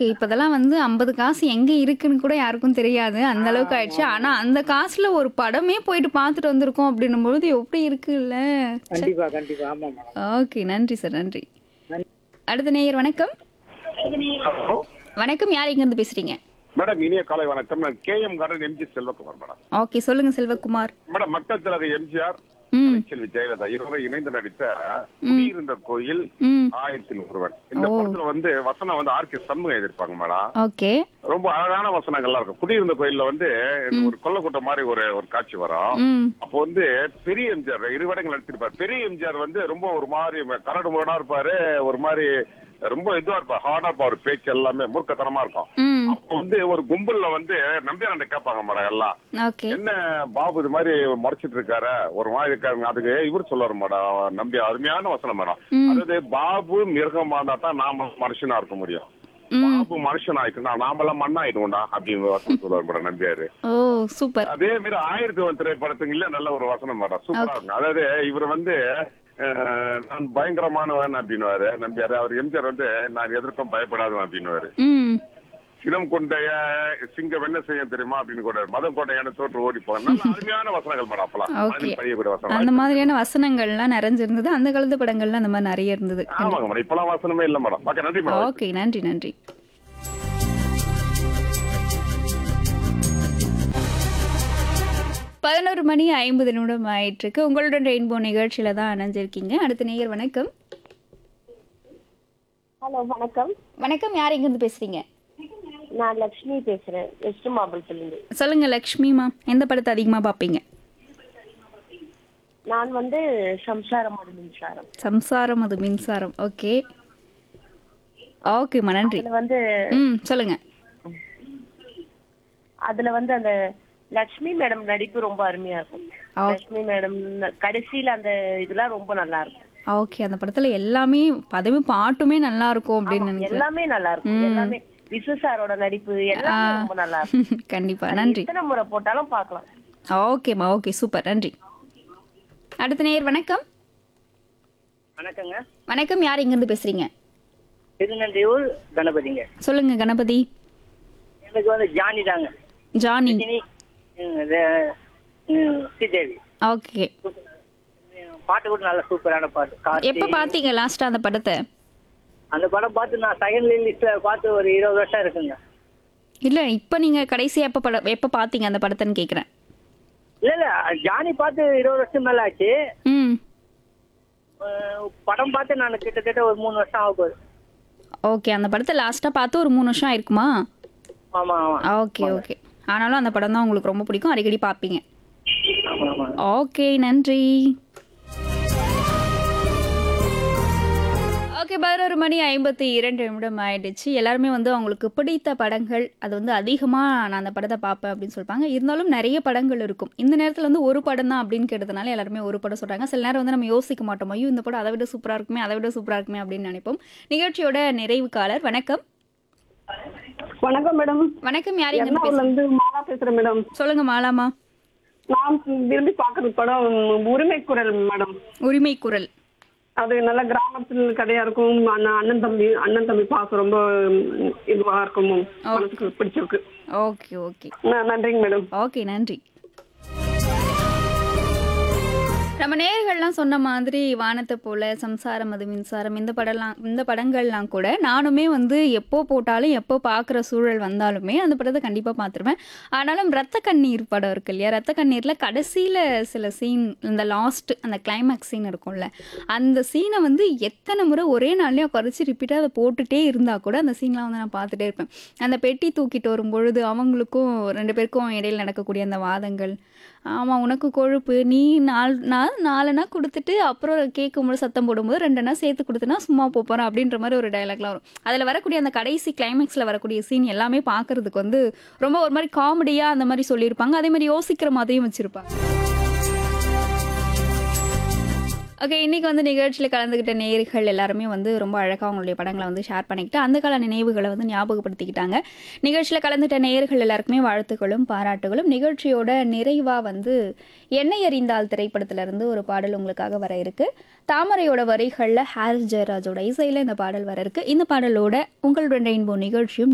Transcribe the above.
Okay இப்போதெல்லாம் வந்து ஐம்பது காசு எங்கே இருக்குன்னு கூட யாருக்கும் தெரியாது அந்த அளவுக்கு ஆயிடுச்சு ஆனால் அந்த காசுல ஒரு படமே போயிட்டு பார்த்துட்டு வந்திருக்கோம் அப்படின்னும் பொழுது எப்படி இருக்குல்ல கண்டிப்பா கண்டிப்பா ஆமா மேடம் ஓகே நன்றி சார் நன்றி நன்றி. அடுத்த நேயர் வணக்கம் ஹலோ வணக்கம் யார் இங்கேருந்து பேசுறீங்க மேடம் இனிய காலை வணக்கம் நான் K M garden MG Selvakumar madam okay சொல்லுங்க செல்வகுமார் மேடம் மக்கள் தலைவர் எம்ஜிஆர் ம் செல்வி ஜெயலலிதா இருவரும் இணைந்து நடித்த குடியிருந்த கோயில் ம் ஆயிரத்தில் ஒருவன் இந்த ஓ. படத்துல வந்து வசனம் வந்து ஆர் கே சண்முகம் எழுதியிருப்பாங்க மேடம் ஓகே ரொம்ப அழகான வசனங்கள்லாம் இருக்கும் குடியிருந்த கோயில்ல வந்து ஒரு கொல்லக்கூட்டம் மாதிரி ஒரு ஒரு காட்சி வரும் ம் அப்போ வந்து பெரிய எம்ஜிஆர் இருவடங்கள் நடிச்சிருப்பாரு பெரிய எம்ஜிஆர் வந்து ரொம்ப ஒரு மாதிரி கரடு முரடா இருப்பாரு ஒரு மாதிரி ரொம்ப இதுவா இருப்பாரு ஹார்டா இருப்பாரு பேச்சு எல்லாமே மூர்க்கத்தனமா இருக்கும் ம் அப்போ வந்து ஒரு கும்பல்ல வந்து நம்பியாண்ட கேட்பாங்க மேடம் எல்லாம் ஓகே என்ன பாபு இது மாதிரி மறைச்சிட்டு இருக்காரு ஒரு மாதிரி இருக்காருங்க அதுக்கு இவர் சொல்லுவாரு மேடம் நம்பி அருமையான வசனம் மேடம் ம். அதாவது பாபு மிருகமா இருந்தா தான் நாம மனுஷனா இருக்க முடியும் ம் பாபு மனுஷன் ஆயிட்டுனா நாமெல்லாம் மண்ணாயிடுவோம்டா அப்படின்னு வசனம் சொல்லுவாரு மேடம் நம்பியாரு ஓ சூப்பர் அதே மாதிரி ஆயிரத்தி ஒன் திரைப்படத்துக்குள்ள நல்ல ஒரு வசனம் மேடம் சூப்பரா இருக்கும் அதாவது இவர் வந்து அஹ், நான் பயங்கரமானவன் அப்படின்னுவாரு நம்பியாரு அவர் எம்ஜிஆர் வந்து நான் எதற்கும் பயப்படாதவன் அப்படின்னுவாரு ம் சினம் கொண்டைய சிங்கம் என்ன செய்ய தெரியுமா அப்படின்னு கூட மதம் கொண்டையான தோற்று ஓடி போக நல்ல அருமையான வசனங்கள் மேடம் அப்பலாம் Okay. மனதில் பதியக்கூடிய அந்த வசனம் மாதிரியான வசனங்கள்லாம் நிறைஞ்சிருந்தது அந்த காலத்து படங்கள்ல அந்த மாதிரி நிறைய இருந்தது ஆமாங்க மேடம் இப்பெல்லாம் வசனமே இல்ல மேடம் ஓகே நன்றி மேடம் ஓகே நன்றி நன்றி பதினோரு மணி ஐம்பது நிமிடம் ஆயிட்டிருக்கு உங்களுடன் ரெயின்போ நிகழ்ச்சியில தான் இணைஞ்சிருக்கீங்க அடுத்த நேயர் வணக்கம் ஹலோ வணக்கம் வணக்கம் யார் எங்கேருந்து பேசுறீங்க நான் லக்ஷ்மி பேசுறேன் வெஸ்ட் மாம்பலத்திலிருந்து சொல்லுங்க லக்ஷ்மிமா எந்த படத்தை அதிகமா பார்ப்பீங்க நான் வந்து சம்சாரம் ஒரு மின்சாரம் சம்சாரம் அது மின்சாரம் ஓகே ஓகேம்மா நன்றி அதுல வந்து ம் சொல்லுங்க அதுல வந்து அந்த லக்ஷ்மி மேடம் நடிப்பு ரொம்ப அருமையா இருக்கும் ஆ. லக்ஷ்மி மேடம் கடைசியில அந்த இதெல்லாம் ரொம்ப நல்லா இருக்கும் ஓகே அந்த படத்துல எல்லாமே பதவி பாட்டுமே நல்லா இருக்கும் அப்படின்னு நினைக்கிறேன் எல்லாமே நல்லா இருக்கும் எல்லாமே விசு சாரோட நடிப்பு எல்லாமே ரொம்ப நல்லா இருக்கும் கண்டிப்பா நன்றி எத்தனை முறை போட்டாலும் பார்க்கலாம் ஓகேம்மா ஓகே சூப்பர் நன்றி அடுத்த நேயர் வணக்கம் வணக்கங்க வணக்கம் யார் இங்கிருந்து பேசுறீங்க திருநன்றியூர் கணபதிங்க சொல்லுங்க கணபதி எனக்கு வந்து ஜானி தாங்க ஜானி இனி ம், இது, ம், ஸ்ரீதேவி ஓகே ம், பாட்டு கூட நல்ல சூப்பரான பாட்டு கார்த்தி. எப்ப பாத்தீங்க லாஸ்டா அந்த படத்தை அந்த படம் பார்த்து நான் செகண்ட் லிஸ்ட்ல பார்த்து ஒரு இருபது வருஷம் இருக்குங்க இல்ல இப்ப நீங்க கடைசியா எப்ப படம் எப்ப பாத்தீங்க அந்த படத்தைன்னு கேக்குறேன் இல்ல இல்ல ஜானி பார்த்து இருபது வருஷம் மேல ஆச்சு ம் அஹ், படம் பார்த்து நான் கிட்டத்தட்ட ஒரு மூணு வருஷம் ஆக போகுது ஓகே அந்த படத்தை லாஸ்டா பார்த்து ஒரு மூணு வருஷம் ஆயிருக்குமா ஆமா ஆமா ஓகே ஓகே ஆனாலும் அந்த படம் தான் உங்களுக்கு ரொம்ப பிடிக்கும் அடிக்கடி பார்ப்பீங்க ஆமா ஆமா ஓகே நன்றி ஓகே பதினோரு மணி ஐம்பத்தி இரண்டு நிமிடம் ஆயிடுச்சு எல்லாருமே வந்து அவங்களுக்கு பிடித்த படங்கள் அது வந்து அதிகமாக நான் அந்த படத்தை பார்ப்பேன் அப்படின்னு சொல்லிப்பாங்க இருந்தாலும் நிறைய படங்கள் இருக்கும் இந்த நேரத்தில் வந்து ஒரு படம் தான் அப்படின்னு கேட்டதுனால எல்லாருமே ஒரு படம் சொல்கிறாங்க சில நேரம் வந்து நம்ம யோசிக்க மாட்டோம் ஐயோ இந்த படம் அதை விட சூப்பராக இருக்குமே அதை விட சூப்பராக இருக்குமே அப்படின்னு நினைப்போம் நிகழ்ச்சியோட நிறைவு காலர் வணக்கம் வணக்கம் மேடம் வணக்கம் யார் எங்க எர்ணாகுளம்ல இருந்து மாலா பேசுறேன் மேடம் சொல்லுங்க மாலாமா நான் விரும்பி பாக்குற படம் உரிமை குரல் மேடம் உரிமை குரல் அது நல்ல கிராமத்தில் கதையா இருக்கும் அண்ணன் அண்ணன் தம்பி அண்ணன் தம்பி பாசம் ரொம்ப ம், இதுவா இருக்கும் மனசுக்கு பிடிச்சிருக்கு ஓகே ஓகே ந- நன்றிங்க மேடம் ஓகே நன்றி நம்ம நேயர்கள்லாம் சொன்ன மாதிரி வானத்தை போல சம்சாரம் அது மின்சாரம் இந்த படம்லாம் இந்த படங்கள்லாம் கூட நானுமே வந்து எப்போ போட்டாலும் எப்போ பார்க்குற சூழல் வந்தாலுமே அந்த படத்தை கண்டிப்பாக பார்த்துருவேன் ஆனாலும் ரத்த கண்ணீர் படம் இருக்கு இல்லையா ரத்த கண்ணீரில் கடைசியில் சில சீன் இந்த லாஸ்ட் அந்த கிளைமேக்ஸ் சீன் இருக்கும்ல அந்த சீனை வந்து எத்தனை முறை ஒரே நாள்லேயே குறைச்சி ரிப்பீட்டாக அதை போட்டுட்டே இருந்தால் கூட அந்த சீன்லாம் வந்து நான் பார்த்துட்டே இருப்பேன் அந்த பெட்டி தூக்கிட்டு வரும் பொழுது அவங்களுக்கும் ரெண்டு பேருக்கும் இடையில நடக்கக்கூடிய அந்த வாதங்கள் ஆமாம் உனக்கு கொழுப்பு நீ நாலு நாள் நாலுனா கொடுத்துட்டு அப்புறம் கேட்கும்போது சத்தம் போடும்போது ரெண்டுனா சேர்த்து கொடுத்தனா சும்மா போப் போகிறேன் அப்படின்ற மாதிரி ஒரு டயலாக்லாம் வரும் அதில் வரக்கூடிய அந்த கடைசி கிளைமேக்ஸில் வரக்கூடிய சீன் எல்லாமே பார்க்கறதுக்கு வந்து ரொம்ப ஒரு மாதிரி காமெடியாக அந்த மாதிரி சொல்லியிருப்பாங்க அதே மாதிரி யோசிக்கிற மாதிரியும் வச்சுருப்பாங்க ஓகே இன்னைக்கு வந்து நிகழ்ச்சியில் கலந்துக்கிட்ட நேயர்கள் எல்லாருமே வந்து ரொம்ப அழகாக அவங்களுடைய படங்களை வந்து ஷேர் பண்ணிக்கிட்டு அந்த கால நினைவுகளை வந்து ஞாபகப்படுத்திக்கிட்டாங்க நிகழ்ச்சியில் கலந்துட்ட நேயர்கள் எல்லாருக்குமே வாழ்த்துக்களும் பாராட்டுகளும் நிகழ்ச்சியோட நிறைவாக வந்து எண்ணெய் எறிந்தால் திரைப்படத்திலிருந்து ஒரு பாடல் உங்களுக்காக வர இருக்கு தாமரையோட வரிகளில் ஹாரிஸ் ஜெயராஜோட இசையில் இந்த பாடல் வர இருக்கு இந்த பாடலோட உங்களுடைய ரெயின்போ நிகழ்ச்சியும்